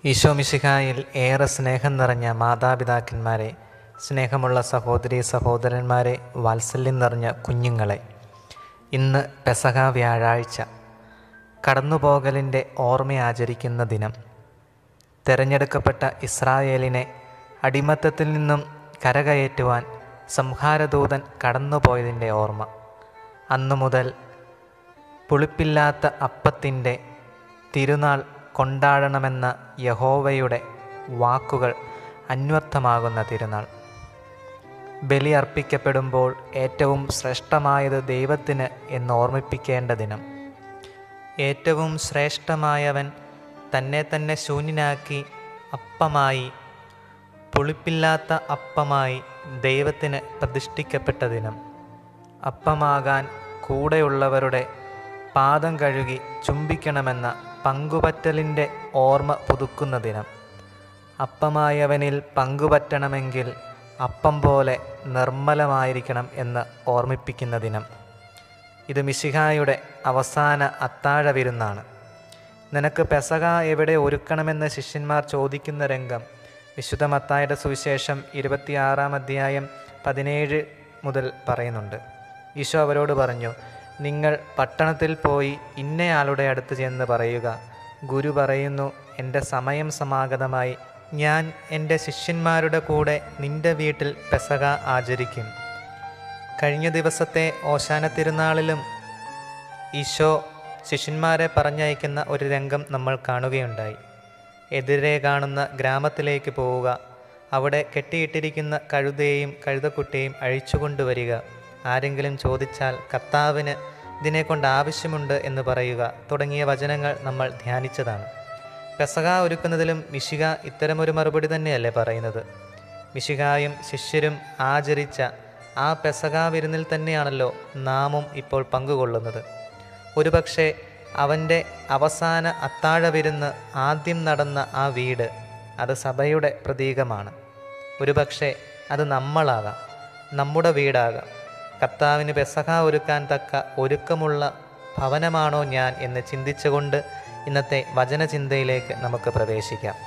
ഈശോ മിശിഹായിൽ ഏറെ സ്നേഹം നിറഞ്ഞ മാതാപിതാക്കന്മാരെ സ്നേഹമുള്ള സഹോദരി സഹോദരന്മാരെ വാത്സല്യം നിറഞ്ഞ കുഞ്ഞുങ്ങളെ ഇന്ന് പെസഹ വ്യാഴാഴ്ച കടന്നുപോകലിൻ്റെ ഓർമ്മയാചരിക്കുന്ന ദിനം തിരഞ്ഞെടുക്കപ്പെട്ട ഇസ്രായേലിനെ അടിമത്തത്തിൽ നിന്നും കരകയറ്റുവാൻ സംഹാരദൂതൻ കടന്നുപോയതിൻ്റെ ഓർമ്മ അന്നു മുതൽ പുളിപ്പില്ലാത്ത അപ്പത്തിൻ്റെ തിരുനാൾ കൊണ്ടാടണമെന്ന യഹോവയുടെ വാക്കുകൾ അന്വർത്ഥമാകുന്ന തിരുനാൾ ബലി അർപ്പിക്കപ്പെടുമ്പോൾ ഏറ്റവും ശ്രേഷ്ഠമായത് ദൈവത്തിന് എന്ന് ഓർമ്മിപ്പിക്കേണ്ട ദിനം ഏറ്റവും ശ്രേഷ്ഠമായവൻ തന്നെ തന്നെ ശൂന്യനാക്കി അപ്പമായി പുളിപ്പില്ലാത്ത അപ്പമായി ദൈവത്തിന് പ്രതിഷ്ഠിക്കപ്പെട്ട ദിനം അപ്പമാകാൻ കൂടെയുള്ളവരുടെ പാദം കഴുകി ചുംബിക്കണമെന്ന പങ്കുപറ്റലിൻ്റെ ഓർമ്മ പുതുക്കുന്ന ദിനം അപ്പമായവനിൽ പങ്കുപറ്റണമെങ്കിൽ അപ്പം പോലെ നിർമ്മലമായിരിക്കണം എന്ന് ഓർമ്മിപ്പിക്കുന്ന ദിനം ഇത് മിശിഹായുടെ അവസാന അത്താഴ വിരുന്നാണ് നിനക്ക് പെസക എവിടെ ഒരുക്കണമെന്ന് ശിഷ്യന്മാർ ചോദിക്കുന്ന രംഗം വിശുദ്ധ മത്തായുടെ സുവിശേഷം ഇരുപത്തിയാറാം അധ്യായം പതിനേഴ് മുതൽ പറയുന്നുണ്ട് ഈശോ അവരോട് പറഞ്ഞു നിങ്ങൾ പട്ടണത്തിൽ പോയി ഇന്നയാളുടെ അടുത്ത് ചെന്ന് പറയുക ഗുരു പറയുന്നു എൻ്റെ സമയം സമാഗതമായി ഞാൻ എൻ്റെ ശിഷ്യന്മാരുടെ കൂടെ നിൻ്റെ വീട്ടിൽ പെസക ആചരിക്കും കഴിഞ്ഞ ദിവസത്തെ ഓശാന തിരുനാളിലും ഈശോ ശിഷ്യന്മാരെ പറഞ്ഞയക്കുന്ന ഒരു രംഗം നമ്മൾ കാണുകയുണ്ടായി എതിരെ കാണുന്ന ഗ്രാമത്തിലേക്ക് പോവുക അവിടെ കെട്ടിയിട്ടിരിക്കുന്ന കഴുതയെയും കഴുതക്കുട്ടിയെയും അഴിച്ചുകൊണ്ടുവരിക ആരെങ്കിലും ചോദിച്ചാൽ കർത്താവിന് ഇതിനെക്കൊണ്ട് ആവശ്യമുണ്ട് എന്ന് പറയുക തുടങ്ങിയ വചനങ്ങൾ നമ്മൾ ധ്യാനിച്ചതാണ് പെസക ഒരുക്കുന്നതിലും മിശിക ഇത്തരമൊരു മറുപടി തന്നെയല്ലേ പറയുന്നത് മിശികായും ശിഷ്യരും ആചരിച്ച ആ പെസക വിരുന്നിൽ തന്നെയാണല്ലോ നാമും ഇപ്പോൾ പങ്കുകൊള്ളുന്നത് ഒരുപക്ഷെ അവൻ്റെ അവസാന അത്താഴ വിരുന്ന് ആദ്യം നടന്ന ആ വീട് അത് സഭയുടെ പ്രതീകമാണ് ഒരുപക്ഷെ അത് നമ്മളാകാം നമ്മുടെ വീടാകാം കർത്താവിന് പെസഹ ഒരുക്കാൻ തക്ക ഒരുക്കമുള്ള ഭവനമാണോ ഞാൻ എന്ന് ചിന്തിച്ചുകൊണ്ട് ഇന്നത്തെ വചനചിന്തയിലേക്ക് നമുക്ക് പ്രവേശിക്കാം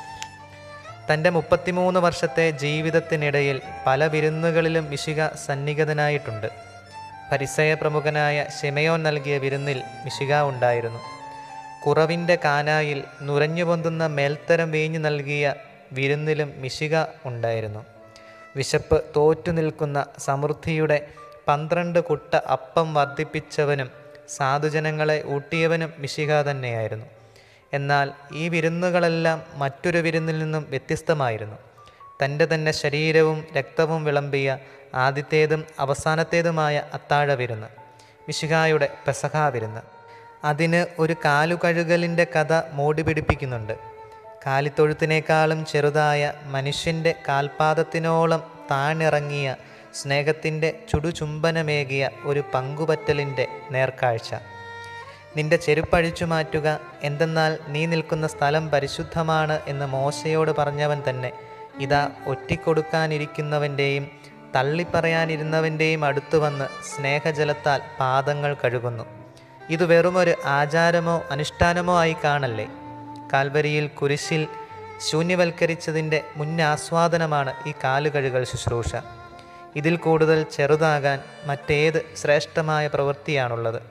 തൻ്റെ മുപ്പത്തിമൂന്ന് വർഷത്തെ ജീവിതത്തിനിടയിൽ പല വിരുന്നുകളിലും മിശിക സന്നിഹിതനായിട്ടുണ്ട് പരിസയ പ്രമുഖനായ ഷിമയോൻ നൽകിയ വിരുന്നിൽ മിശിക ഉണ്ടായിരുന്നു കുറവിൻ്റെ കാനായിൽ നുരഞ്ഞു പൊന്തുന്ന മേൽത്തരം വീഞ്ഞു നൽകിയ വിരുന്നിലും മിശിക ഉണ്ടായിരുന്നു വിശപ്പ് തോറ്റു നിൽക്കുന്ന സമൃദ്ധിയുടെ പന്ത്രണ്ട് കുട്ട അപ്പം വർദ്ധിപ്പിച്ചവനും സാധുജനങ്ങളെ ഊട്ടിയവനും മിശിക തന്നെയായിരുന്നു എന്നാൽ ഈ വിരുന്നുകളെല്ലാം മറ്റൊരു വിരുന്നിൽ നിന്നും വ്യത്യസ്തമായിരുന്നു തൻ്റെ തന്നെ ശരീരവും രക്തവും വിളമ്പിയ ആദ്യത്തേതും അവസാനത്തേതുമായ അത്താഴ വിരുന്ന് മിശിഹായുടെ പെസഹ വിരുന്ന് അതിന് ഒരു കാലുകഴുകലിൻ്റെ കഥ മോടി പിടിപ്പിക്കുന്നുണ്ട് കാലിത്തൊഴുത്തിനേക്കാളും ചെറുതായ മനുഷ്യൻ്റെ കാൽപാദത്തിനോളം താണിറങ്ങിയ സ്നേഹത്തിൻ്റെ ചുടുചുംബനമേകിയ ഒരു പങ്കുപറ്റലിൻ്റെ നേർക്കാഴ്ച നിന്റെ ചെരുപ്പഴിച്ചു മാറ്റുക എന്തെന്നാൽ നീ നിൽക്കുന്ന സ്ഥലം പരിശുദ്ധമാണ് എന്ന് മോശയോട് പറഞ്ഞവൻ തന്നെ ഇതാ ഒറ്റിക്കൊടുക്കാനിരിക്കുന്നവൻ്റെയും തള്ളിപ്പറയാനിരുന്നവൻ്റെയും അടുത്തു വന്ന് സ്നേഹജലത്താൽ പാദങ്ങൾ കഴുകുന്നു ഇത് വെറുമൊരു ആചാരമോ അനുഷ്ഠാനമോ ആയി കാണല്ലേ കാൽവരിയിൽ കുരിശിൽ ശൂന്യവൽക്കരിച്ചതിൻ്റെ മുന്നാസ്വാദനമാണ് ഈ കാലുകഴുകൽ ശുശ്രൂഷ ഇതിൽ കൂടുതൽ ചെറുതാകാൻ മറ്റേത് ശ്രേഷ്ഠമായ പ്രവൃത്തിയാണുള്ളത്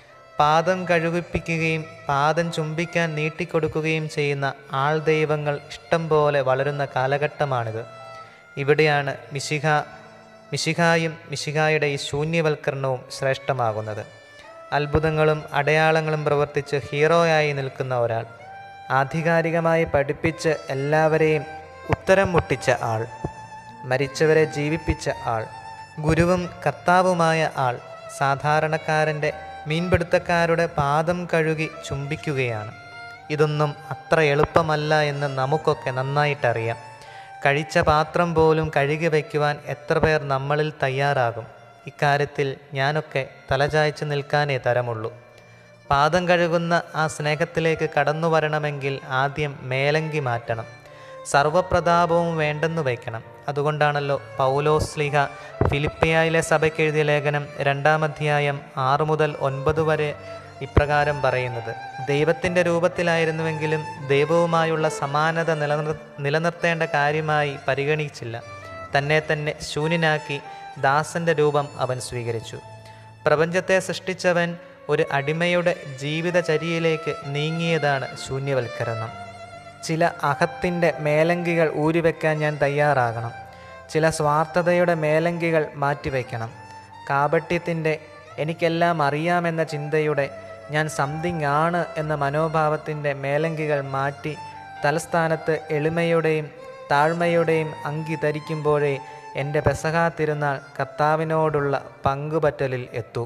പാദം കഴുകിപ്പിക്കുകയും പാദം ചുംബിക്കാൻ നീട്ടിക്കൊടുക്കുകയും ചെയ്യുന്ന ആൾ ദൈവങ്ങൾ ഇഷ്ടം പോലെ വളരുന്ന കാലഘട്ടമാണിത് ഇവിടെയാണ് മിശിഹ മിശിഹായും മിശിഹായുടെ ഈ ശൂന്യവൽക്കരണവും ശ്രേഷ്ഠമാകുന്നത് അത്ഭുതങ്ങളും അടയാളങ്ങളും പ്രവർത്തിച്ച് ഹീറോയായി നിൽക്കുന്ന ഒരാൾ ആധികാരികമായി പഠിപ്പിച്ച് എല്ലാവരെയും ഉത്തരം മുട്ടിച്ച ആൾ മരിച്ചവരെ ജീവിപ്പിച്ച ആൾ ഗുരുവും കർത്താവുമായ ആൾ സാധാരണക്കാരൻ്റെ മീൻപിടുത്തക്കാരുടെ പാദം കഴുകി ചുംബിക്കുകയാണ് ഇതൊന്നും അത്ര എളുപ്പമല്ല എന്ന് നമുക്കൊക്കെ നന്നായിട്ടറിയാം കഴിച്ച പാത്രം പോലും കഴുകി വയ്ക്കുവാൻ എത്ര പേർ നമ്മളിൽ തയ്യാറാകും ഇക്കാര്യത്തിൽ ഞാനൊക്കെ തലചായ്ച്ച് നിൽക്കാനേ തരമുള്ളൂ പാദം കഴുകുന്ന ആ സ്നേഹത്തിലേക്ക് കടന്നു വരണമെങ്കിൽ ആദ്യം മേലങ്കി മാറ്റണം സർവപ്രതാപവും വേണ്ടെന്ന് വയ്ക്കണം അതുകൊണ്ടാണല്ലോ പൗലോസ്ലിഹ ഫിലിപ്പിയായിലെ സഭയ്ക്ക് എഴുതിയ ലേഖനം രണ്ടാം അധ്യായം ആറ് മുതൽ ഒൻപത് വരെ ഇപ്രകാരം പറയുന്നത് ദൈവത്തിൻ്റെ രൂപത്തിലായിരുന്നുവെങ്കിലും ദൈവവുമായുള്ള സമാനത നിലനിർ നിലനിർത്തേണ്ട കാര്യമായി പരിഗണിച്ചില്ല തന്നെ തന്നെ ശൂന്യനാക്കി ദാസന്റെ രൂപം അവൻ സ്വീകരിച്ചു പ്രപഞ്ചത്തെ സൃഷ്ടിച്ചവൻ ഒരു അടിമയുടെ ജീവിതചര്യയിലേക്ക് നീങ്ങിയതാണ് ശൂന്യവൽക്കരണം ചില അഹത്തിൻ്റെ മേലങ്കികൾ ഊരിവെക്കാൻ ഞാൻ തയ്യാറാകണം ചില സ്വാർത്ഥതയുടെ മേലങ്കികൾ മാറ്റിവെക്കണം കാപട്യത്തിൻ്റെ എനിക്കെല്ലാം അറിയാമെന്ന ചിന്തയുടെ ഞാൻ സംതിങ് ആണ് എന്ന മനോഭാവത്തിൻ്റെ മേലങ്കികൾ മാറ്റി തലസ്ഥാനത്ത് എളിമയുടെയും താഴ്മയുടെയും അങ്കി ധരിക്കുമ്പോഴേ എൻ്റെ പെസഹാ തിരുനാൾ കർത്താവിനോടുള്ള പങ്കുപറ്റലിൽ എത്തൂ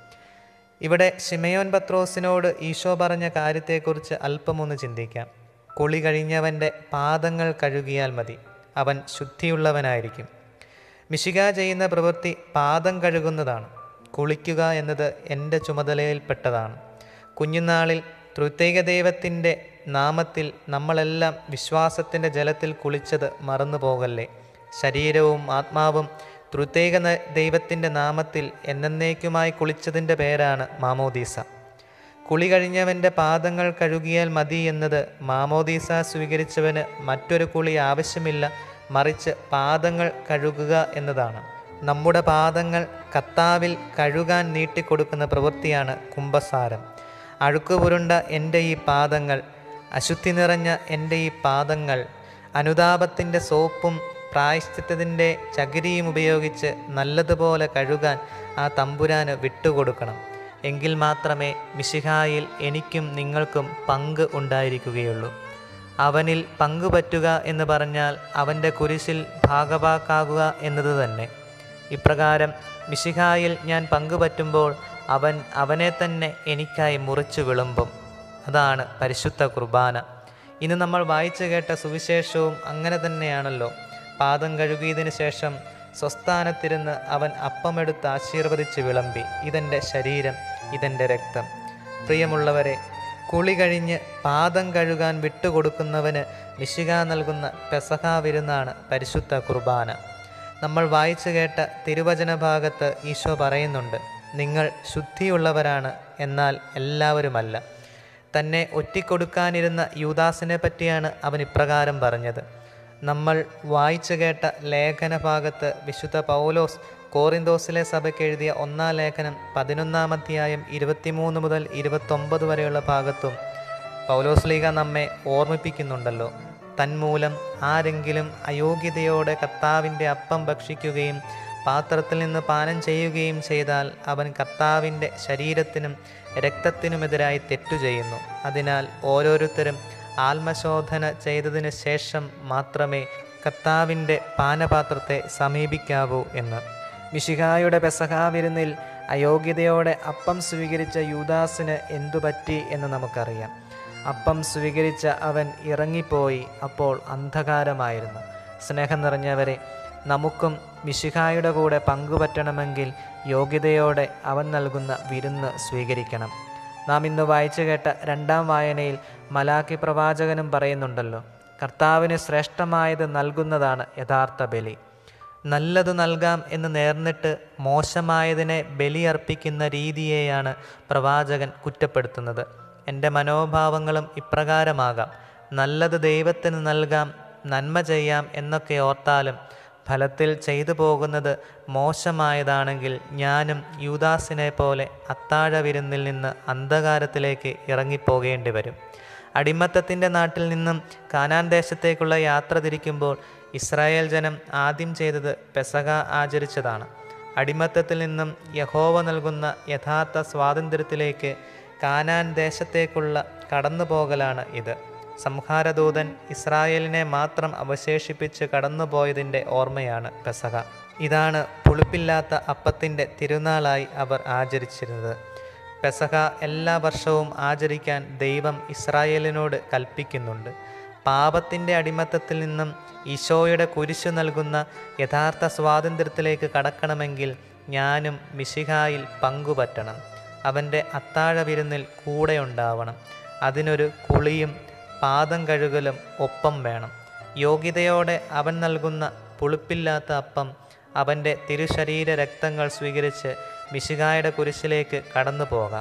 ഇവിടെ ഷിമയോൻ പത്രോസിനോട് ഈശോ പറഞ്ഞ കാര്യത്തെക്കുറിച്ച് അല്പമൊന്ന് ചിന്തിക്കാം കുളി കഴിഞ്ഞവൻ്റെ പാദങ്ങൾ കഴുകിയാൽ മതി അവൻ ശുദ്ധിയുള്ളവനായിരിക്കും മിശിക ചെയ്യുന്ന പ്രവൃത്തി പാദം കഴുകുന്നതാണ് കുളിക്കുക എന്നത് എൻ്റെ ചുമതലയിൽപ്പെട്ടതാണ് കുഞ്ഞുനാളിൽ തൃത്യേക ദൈവത്തിൻ്റെ നാമത്തിൽ നമ്മളെല്ലാം വിശ്വാസത്തിൻ്റെ ജലത്തിൽ കുളിച്ചത് മറന്നു പോകല്ലേ ശരീരവും ആത്മാവും തൃത്യേക ന- ദൈവത്തിൻ്റെ നാമത്തിൽ എന്നേക്കുമായി കുളിച്ചതിൻ്റെ പേരാണ് മാമോദീസ കുളി കഴിഞ്ഞവൻ്റെ പാദങ്ങൾ കഴുകിയാൽ മതി എന്നത് മാമോദീസ സ്വീകരിച്ചവന് മറ്റൊരു കുളി ആവശ്യമില്ല മറിച്ച് പാദങ്ങൾ കഴുകുക എന്നതാണ് നമ്മുടെ പാദങ്ങൾ കത്താവിൽ കഴുകാൻ നീട്ടിക്കൊടുക്കുന്ന പ്രവൃത്തിയാണ് കുംഭസാരം അഴുക്കുപുരുണ്ട എൻ്റെ ഈ പാദങ്ങൾ അശുദ്ധി നിറഞ്ഞ എൻ്റെ ഈ പാദങ്ങൾ അനുതാപത്തിൻ്റെ സോപ്പും പ്രായശ്ചിത്തത്തിൻ്റെ ചകിരിയും ഉപയോഗിച്ച് നല്ലതുപോലെ കഴുകാൻ ആ തമ്പുരാന് വിട്ടുകൊടുക്കണം എങ്കിൽ മാത്രമേ മിശിഹായിൽ എനിക്കും നിങ്ങൾക്കും പങ്ക് ഉണ്ടായിരിക്കുകയുള്ളൂ അവനിൽ പങ്കുപറ്റുക എന്ന് പറഞ്ഞാൽ അവൻ്റെ കുരിശിൽ ഭാഗവാക്കാകുക എന്നത് തന്നെ ഇപ്രകാരം മിശിഹായിൽ ഞാൻ പങ്കുപറ്റുമ്പോൾ അവൻ അവനെ തന്നെ എനിക്കായി മുറിച്ചു വിളുമ്പും അതാണ് പരിശുദ്ധ കുർബാന ഇന്ന് നമ്മൾ വായിച്ചു കേട്ട സുവിശേഷവും അങ്ങനെ തന്നെയാണല്ലോ പാദം കഴുകിയതിനു ശേഷം സ്വസ്ഥാനത്തിരുന്ന് അവൻ അപ്പമെടുത്ത് ആശീർവദിച്ച് വിളമ്പി ഇതെൻ്റെ ശരീരം ഇതെൻ്റെ രക്തം പ്രിയമുള്ളവരെ കുളി കഴിഞ്ഞ് പാദം കഴുകാൻ വിട്ടുകൊടുക്കുന്നവന് മിശിക നൽകുന്ന പെസഹ വിരുന്നാണ് പരിശുദ്ധ കുർബാന നമ്മൾ വായിച്ചു കേട്ട തിരുവചന ഭാഗത്ത് ഈശോ പറയുന്നുണ്ട് നിങ്ങൾ ശുദ്ധിയുള്ളവരാണ് എന്നാൽ എല്ലാവരുമല്ല തന്നെ ഒറ്റിക്കൊടുക്കാനിരുന്ന യൂദാസിനെ പറ്റിയാണ് അവൻ ഇപ്രകാരം പറഞ്ഞത് നമ്മൾ വായിച്ചു കേട്ട ലേഖന ഭാഗത്ത് വിശുദ്ധ പൗലോസ് കോറിന്തോസിലെ സഭയ്ക്ക് എഴുതിയ ഒന്നാം ലേഖനം പതിനൊന്നാം അധ്യായം ഇരുപത്തിമൂന്ന് മുതൽ ഇരുപത്തൊമ്പത് വരെയുള്ള ഭാഗത്തും പൗലോസ് ലീഗ നമ്മെ ഓർമ്മിപ്പിക്കുന്നുണ്ടല്ലോ തന്മൂലം ആരെങ്കിലും അയോഗ്യതയോടെ കർത്താവിൻ്റെ അപ്പം ഭക്ഷിക്കുകയും പാത്രത്തിൽ നിന്ന് പാനം ചെയ്യുകയും ചെയ്താൽ അവൻ കർത്താവിൻ്റെ ശരീരത്തിനും രക്തത്തിനുമെതിരായി തെറ്റു ചെയ്യുന്നു അതിനാൽ ഓരോരുത്തരും ആത്മശോധന ചെയ്തതിന് ശേഷം മാത്രമേ കർത്താവിൻ്റെ പാനപാത്രത്തെ സമീപിക്കാവൂ എന്ന് മിശിഹായുടെ പെസഹാ വിരുന്നിൽ അയോഗ്യതയോടെ അപ്പം സ്വീകരിച്ച യൂദാസിന് എന്തു പറ്റി എന്ന് നമുക്കറിയാം അപ്പം സ്വീകരിച്ച അവൻ ഇറങ്ങിപ്പോയി അപ്പോൾ അന്ധകാരമായിരുന്നു സ്നേഹം നിറഞ്ഞവരെ നമുക്കും മിശിഹായുടെ കൂടെ പങ്കുപറ്റണമെങ്കിൽ യോഗ്യതയോടെ അവൻ നൽകുന്ന വിരുന്ന് സ്വീകരിക്കണം നാം ഇന്ന് വായിച്ചു കേട്ട രണ്ടാം വായനയിൽ മലാക്കി പ്രവാചകനും പറയുന്നുണ്ടല്ലോ കർത്താവിന് ശ്രേഷ്ഠമായത് നൽകുന്നതാണ് യഥാർത്ഥ ബലി നല്ലത് നൽകാം എന്ന് നേർന്നിട്ട് മോശമായതിനെ ബലിയർപ്പിക്കുന്ന രീതിയെയാണ് പ്രവാചകൻ കുറ്റപ്പെടുത്തുന്നത് എൻ്റെ മനോഭാവങ്ങളും ഇപ്രകാരമാകാം നല്ലത് ദൈവത്തിന് നൽകാം നന്മ ചെയ്യാം എന്നൊക്കെ ഓർത്താലും ഫലത്തിൽ ചെയ്തു പോകുന്നത് മോശമായതാണെങ്കിൽ ഞാനും യൂദാസിനെ പോലെ അത്താഴ വിരുന്നിൽ നിന്ന് അന്ധകാരത്തിലേക്ക് ഇറങ്ങിപ്പോകേണ്ടി വരും അടിമത്തത്തിൻ്റെ നാട്ടിൽ നിന്നും കാനാൻ ദേശത്തേക്കുള്ള യാത്ര തിരിക്കുമ്പോൾ ഇസ്രായേൽ ജനം ആദ്യം ചെയ്തത് പെസക ആചരിച്ചതാണ് അടിമത്തത്തിൽ നിന്നും യഹോവ നൽകുന്ന യഥാർത്ഥ സ്വാതന്ത്ര്യത്തിലേക്ക് കാനാൻ ദേശത്തേക്കുള്ള കടന്നുപോകലാണ് ഇത് സംഹാരദൂതൻ ഇസ്രായേലിനെ മാത്രം അവശേഷിപ്പിച്ച് കടന്നുപോയതിൻ്റെ ഓർമ്മയാണ് പെസക ഇതാണ് പുളിപ്പില്ലാത്ത അപ്പത്തിൻ്റെ തിരുനാളായി അവർ ആചരിച്ചിരുന്നത് പെസഹ എല്ലാ വർഷവും ആചരിക്കാൻ ദൈവം ഇസ്രായേലിനോട് കൽപ്പിക്കുന്നുണ്ട് പാപത്തിൻ്റെ അടിമത്തത്തിൽ നിന്നും ഈശോയുടെ കുരിശു നൽകുന്ന യഥാർത്ഥ സ്വാതന്ത്ര്യത്തിലേക്ക് കടക്കണമെങ്കിൽ ഞാനും മിശിഹായിൽ പങ്കുപറ്റണം അവൻ്റെ അത്താഴ വിരുന്നിൽ കൂടെ ഉണ്ടാവണം അതിനൊരു കുളിയും പാദം കഴുകലും ഒപ്പം വേണം യോഗ്യതയോടെ അവൻ നൽകുന്ന പുളിപ്പില്ലാത്ത അപ്പം അവൻ്റെ തിരുശരീര രക്തങ്ങൾ സ്വീകരിച്ച് മിശികായുടെ കുരിശിലേക്ക് കടന്നു പോകാം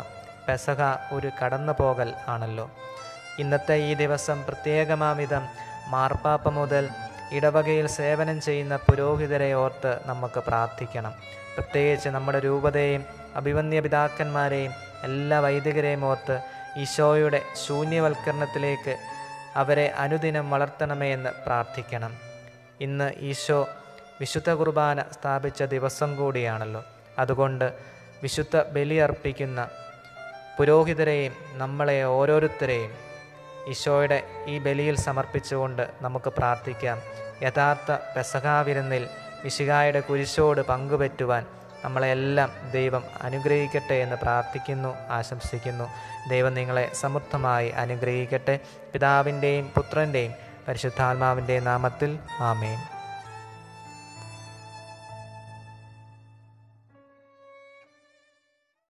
പെസഹ ഒരു കടന്നുപോകൽ ആണല്ലോ ഇന്നത്തെ ഈ ദിവസം പ്രത്യേകമാവിധം മാർപ്പാപ്പ മുതൽ ഇടവകയിൽ സേവനം ചെയ്യുന്ന പുരോഹിതരെ ഓർത്ത് നമുക്ക് പ്രാർത്ഥിക്കണം പ്രത്യേകിച്ച് നമ്മുടെ രൂപതയെയും അഭിവന്യ പിതാക്കന്മാരെയും എല്ലാ വൈദികരെയും ഓർത്ത് ഈശോയുടെ ശൂന്യവൽക്കരണത്തിലേക്ക് അവരെ അനുദിനം വളർത്തണമേ എന്ന് പ്രാർത്ഥിക്കണം ഇന്ന് ഈശോ വിശുദ്ധ കുർബാന സ്ഥാപിച്ച ദിവസം കൂടിയാണല്ലോ അതുകൊണ്ട് വിശുദ്ധ ബലിയർപ്പിക്കുന്ന പുരോഹിതരെയും നമ്മളെ ഓരോരുത്തരെയും ഈശോയുടെ ഈ ബലിയിൽ സമർപ്പിച്ചുകൊണ്ട് നമുക്ക് പ്രാർത്ഥിക്കാം യഥാർത്ഥ പെസഹാവിരുന്നിൽ വിശികായുടെ കുരിശോട് പങ്കുപറ്റുവാൻ നമ്മളെല്ലാം ദൈവം അനുഗ്രഹിക്കട്ടെ എന്ന് പ്രാർത്ഥിക്കുന്നു ആശംസിക്കുന്നു ദൈവം നിങ്ങളെ സമൃദ്ധമായി അനുഗ്രഹിക്കട്ടെ പിതാവിൻ്റെയും പുത്രൻ്റെയും പരിശുദ്ധാത്മാവിൻ്റെയും നാമത്തിൽ ആമേൻ